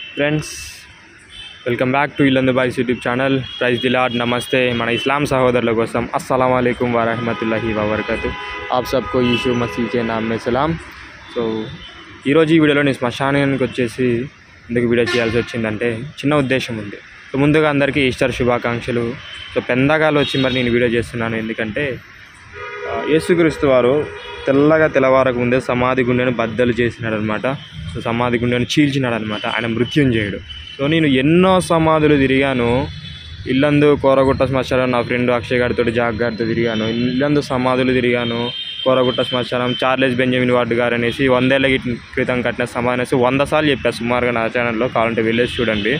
friends welcome back to Yellandu boys YouTube channel ప్రైజ్ దిలాడ్ నమస్తే మన ఇస్లాం సహోదరుల కోసం అస్సలం అయికం వరహమతుల్లాహి వబర్కతు ఆప్ సబ్కో ఈషు మసీకే నామే సలాం సో ఈరోజు ఈ వీడియోలో నేను శ్మశానానికి వచ్చేసి ఎందుకు వీడియో చేయాల్సి వచ్చిందంటే చిన్న ఉద్దేశం ఉంది సో ముందుగా అందరికీ ఈస్టర్ శుభాకాంక్షలు సో పెందగాలు వచ్చి మరి నేను వీడియో చేస్తున్నాను ఎందుకంటే ఆ, యేసుక్రీస్తు వారు తెల్లగా తెల్లవారకు ముందే సమాధి గుండెను బద్దలు చేసినాడు అనమాట సో సమాధి గుండెను చీల్చినాడు అనమాట ఆయన మృత్యుంజయుడు సో నేను ఎన్నో సమాధులు తిరిగాను ఇల్లందు కోరగుట్ట శ్మశానం నా ఫ్రెండ్ అక్షయ్ గారితో జాగ్ గారితో తిరిగాను ఇల్లందు సమాధులు తిరిగాను కోరగుట్ట శ్మశానం చార్లెస్ బెంజమిన్ వార్డు గారు అనేసి వందేళ్ల గిట్- క్రితం కట్టిన సమాధి అనేసి వంద సార్లు చెప్పా సుమారుగా నా ఛానల్లో కావాలంటే వెళ్ళేసి చూడండి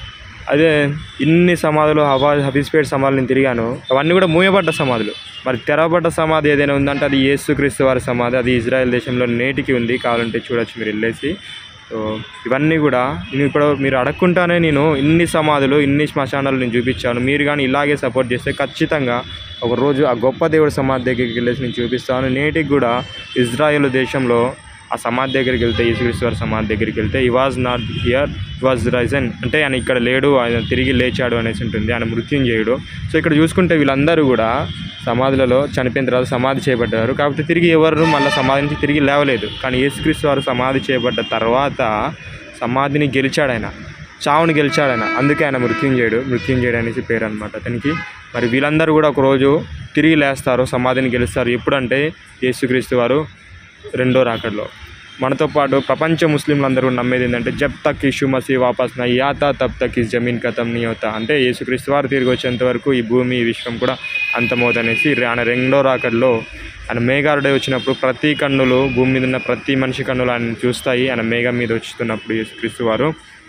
అదే ఇన్ని సమాధులు హవా హబీస్పేట్ సమాధులు నేను తిరిగాను అవన్నీ కూడా మూయబడ్డ సమాధులు మరి తెరవబడ్డ సమాధి ఏదైనా ఉందంటే అది యేసుక్రీస్తు వారి సమాధి అది ఇజ్రాయెల్ దేశంలో నేటికి ఉంది కావాలంటే చూడొచ్చు మీరు వెళ్ళేసి సో ఇవన్నీ కూడా నేను ఇప్పుడు మీరు అడగకుండానే నేను ఇన్ని సమాధులు ఇన్ని శ్మశానాలు నేను చూపించాను మీరు కానీ ఇలాగే సపోర్ట్ చేస్తే ఖచ్చితంగా ఒక రోజు ఆ గొప్ప దేవుడి సమాధి దగ్గరికి వెళ్ళేసి నేను చూపిస్తాను నేటికి కూడా ఇజ్రాయెల్ దేశంలో ఆ సమాధి దగ్గరికి వెళ్తే యేసుక్రీస్తు వారి సమాధి దగ్గరికి వెళ్తే ఈ was not here was risen అంటే ఆయన ఇక్కడ లేడు ఆయన తిరిగి లేచాడు అనేసి ఉంటుంది ఆయన మృత్యుంజయుడు సో ఇక్కడ చూసుకుంటే వీళ్ళందరూ కూడా సమాధులలో చనిపోయిన తర్వాత సమాధి చేయబడ్డారు కాకపోతే తిరిగి ఎవరు మళ్ళీ సమాధి నుంచి తిరిగి లేవలేదు కానీ యేసుక్రీస్తు వారు సమాధి చేయబడ్డ తర్వాత సమాధిని గెలిచాడు ఆయన చావుని గెలిచాడు ఆయన అందుకే ఆయన మృత్యుంజయుడు మృత్యుంజయుడు అనేసి పేరు అనమాట అతనికి మరి వీళ్ళందరూ కూడా ఒకరోజు తిరిగి లేస్తారు సమాధిని గెలుస్తారు ఎప్పుడంటే యేసుక్రీస్తు వారు రెండో రాకడలో మనతో పాటు ప్రపంచ ముస్లింలు అందరూ నమ్మేది ఏంటంటే జబ్ తక్ ఇషు మసీ వాపస్ నా యాతా తబ్ తక్ ఇస్ జమీన్ కథం నీ అవుతా అంటే యేసుక్రీస్తు వారు తిరిగి వచ్చేంత వరకు ఈ భూమి ఈ విశ్వం కూడా అంతమవుతనేసి ఆయన రెండో రాకడలో ఆయన మేఘారుడే వచ్చినప్పుడు ప్రతి కన్నులు భూమి మీద ఉన్న ప్రతి మనిషి కన్నులు ఆయన చూస్తాయి ఆయన మేఘం మీద వచ్చుతున్నప్పుడు యేసుక్రీస్తు వారు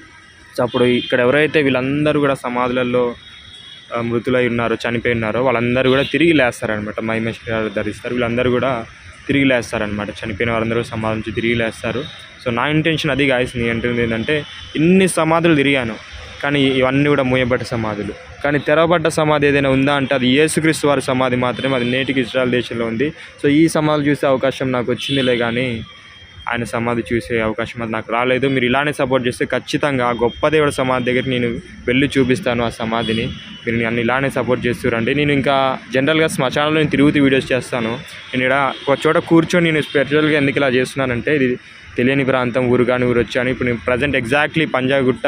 సో అప్పుడు ఇక్కడ ఎవరైతే వీళ్ళందరూ కూడా సమాధులలో ఆ, మృతులై ఉన్నారో చనిపోయి ఉన్నారో వాళ్ళందరూ కూడా తిరిగి లేస్తారనమాట మహిమ శరీరాలు ధరిస్తారు వీళ్ళందరూ కూడా తిరిగి లేస్తారనమాట చనిపోయిన వారందరూ సమాధి నుంచి తిరిగి లేస్తారు సో నా ఇంటెన్షన్ అది గాయస్ నీ అంటుంది ఏంటంటే ఇన్ని సమాధులు తిరిగాను కానీ ఇవన్నీ కూడా మూయబడ్డ సమాధులు కానీ తెరవబడ్డ సమాధి ఏదైనా ఉందా అంటే అది యేసుక్రీస్తు వారి సమాధి మాత్రమే అది నేటికి ఇజ్రాయల్ దేశంలో ఉంది సో ఈ సమాధులు చూసే అవకాశం నాకు వచ్చిందిలే కానీ ఆయన సమాధి చూసే అవకాశం అది నాకు రాలేదు మీరు ఇలానే సపోర్ట్ చేస్తే ఖచ్చితంగా ఆ గొప్ప దేవుడి సమాధి దగ్గరికి నేను వెళ్ళి చూపిస్తాను ఆ సమాధిని మీరు నన్ను ఇలానే సపోర్ట్ చేస్తురండి నేను ఇంకా జనరల్గా శ్మశానంలో నేను తిరుగుతూ వీడియోస్ చేస్తాను నేను ఇక్కడ ఒక చోట కూర్చొని నేను స్పెషల్గా ఎందుకు ఇలా చేస్తున్నానంటే ఇది తెలియని ప్రాంతం ఊరు కానీ ఊరు వచ్చాను ఇప్పుడు నేను ప్రజెంట్ ఎగ్జాక్ట్లీ పంజాగుట్ట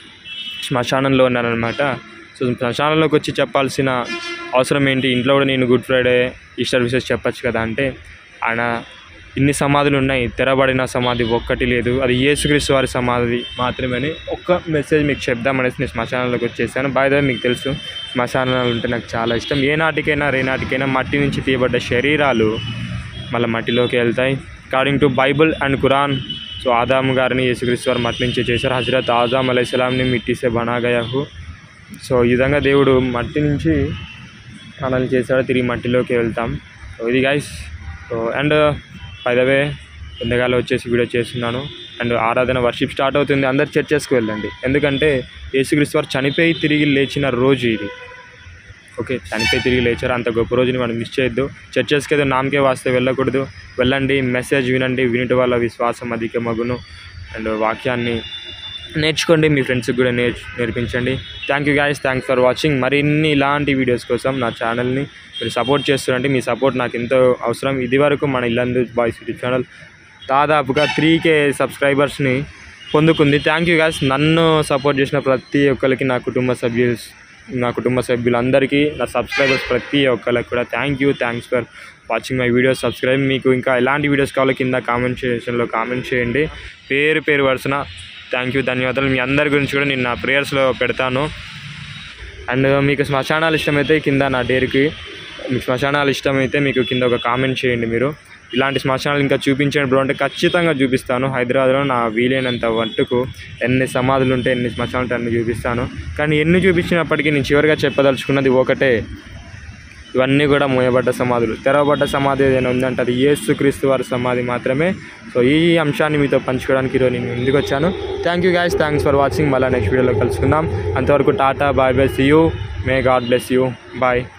శ్మశానంలో ఉన్నానన్నమాట సో శ్మశానంలోకి వచ్చి చెప్పాల్సిన అవసరం ఏంటి ఇంట్లో కూడా నేను గుడ్ ఫ్రైడే ఈస్టర్ విషెస్ చెప్పచ్చు కదా అంటే ఆయన ఇన్ని సమాధులు ఉన్నాయి తెరబడిన సమాధి ఒక్కటి లేదు అది యేసుక్రీస్తు వారి సమాధి మాత్రమే అని ఒక్క మెసేజ్ మీకు చెప్దామనేసి నేను శ్మశానంలోకి వచ్చేసాను బాయ్ మీకు తెలుసు శ్మశానాలు అంటే నాకు చాలా ఇష్టం ఏ నాటికైనా రే నాటికైనా మట్టి నుంచి తీయబడ్డ శరీరాలు మళ్ళీ మట్టిలోకి వెళ్తాయి according to Bible and Quran so Adam గారిని యేసుక్రీస్తు వారు మట్టి నుంచి చేశారు హజరత్ ఆజాం అలైహిస్సలాంని మిట్టిసే బనాగయాహు సో ఈ విధంగా దేవుడు మట్టి నుంచి మనల్ని చేశాడు తిరిగి మట్టిలోకి వెళ్తాం సో ఇది గైస్ సో అండ్ పైదవే ఎండగాలో వచ్చేసి వీడియో చేస్తున్నాను అండ్ ఆరాధన వర్షిప్ స్టార్ట్ అవుతుంది అందరు చర్చెస్కి వెళ్ళండి ఎందుకంటే యేసుక్రీస్తు వారు చనిపోయి తిరిగి లేచిన రోజు ఇది ఓకే చనిపోయి తిరిగి లేచారు అంత గొప్ప రోజుని మనం మిస్ చేయొద్దు చర్చెస్కి ఏదో నామకే వాస్తే వెళ్ళకూడదు వెళ్ళండి మెసేజ్ వినండి వినటి వల్ల విశ్వాసం అధికమగును అండ్ వాక్యాన్ని నేర్చుకోండి మీ ఫ్రెండ్స్కి కూడా నేర్చు నేర్పించండి thank you guys thanks for watching మరిన్ని ఇలాంటి వీడియోస్ కోసం నా ఛానల్ని మీరు సపోర్ట్ చేస్తున్నారంటే మీ సపోర్ట్ నాకు ఎంతో అవసరం ఇది వరకు మన ఇల్లందు బాయ్స్ యూట్యూబ్ ఛానల్ దాదాపుగా త్రీ కే సబ్స్క్రైబర్స్ని పొందుకుంది థ్యాంక్ యూ గాయస్ నన్ను సపోర్ట్ చేసిన ప్రతి ఒక్కరికి నా కుటుంబ సభ్యులు నా కుటుంబ సభ్యులందరికీ నా సబ్స్క్రైబర్స్ ప్రతి ఒక్కరికి కూడా thank you thanks for watching my videos subscribe మీకు ఇంకా ఎలాంటి వీడియోస్ కావాలో కింద కామెంట్ సెక్షన్లో కామెంట్ చేయండి పేరు పేరు వరుసన థ్యాంక్ యూ ధన్యవాదాలు మీ అందరి గురించి కూడా నేను నా ప్రేయర్స్లో పెడతాను అండ్ మీకు శ్మశానాలు ఇష్టమైతే కింద నా డేర్కి మీకు శ్మశానాలు ఇష్టమైతే మీకు కింద ఒక కామెంట్ చేయండి మీరు ఇలాంటి శ్మశానాలు ఇంకా చూపించండి బ్రో అంటే ఖచ్చితంగా చూపిస్తాను హైదరాబాద్లో నా వీలైనంత మట్టుకు ఎన్ని సమాధులు ఉంటే ఎన్ని శ్మశానాలు ఉంటే అన్ని చూపిస్తాను కానీ ఎన్ని చూపించినప్పటికీ నేను చివరిగా చెప్పదలుచుకున్నది ఒకటే ఇవన్నీ కూడా మూయబడ్డ సమాధులు తెరవబడ్డ సమాధి ఏదైనా ఉందంటే అది యేసుక్రీస్తు వారి సమాధి మాత్రమే సో ఈ అంశాన్ని మీతో పంచుకోవడానికి ఈరోజు నేను ముందుకు వచ్చాను thank you guys thanks for watching మళ్ళీ నెక్స్ట్ వీడియోలో కలుసుకుందాం అంతవరకు tata bye bye see you may God bless you bye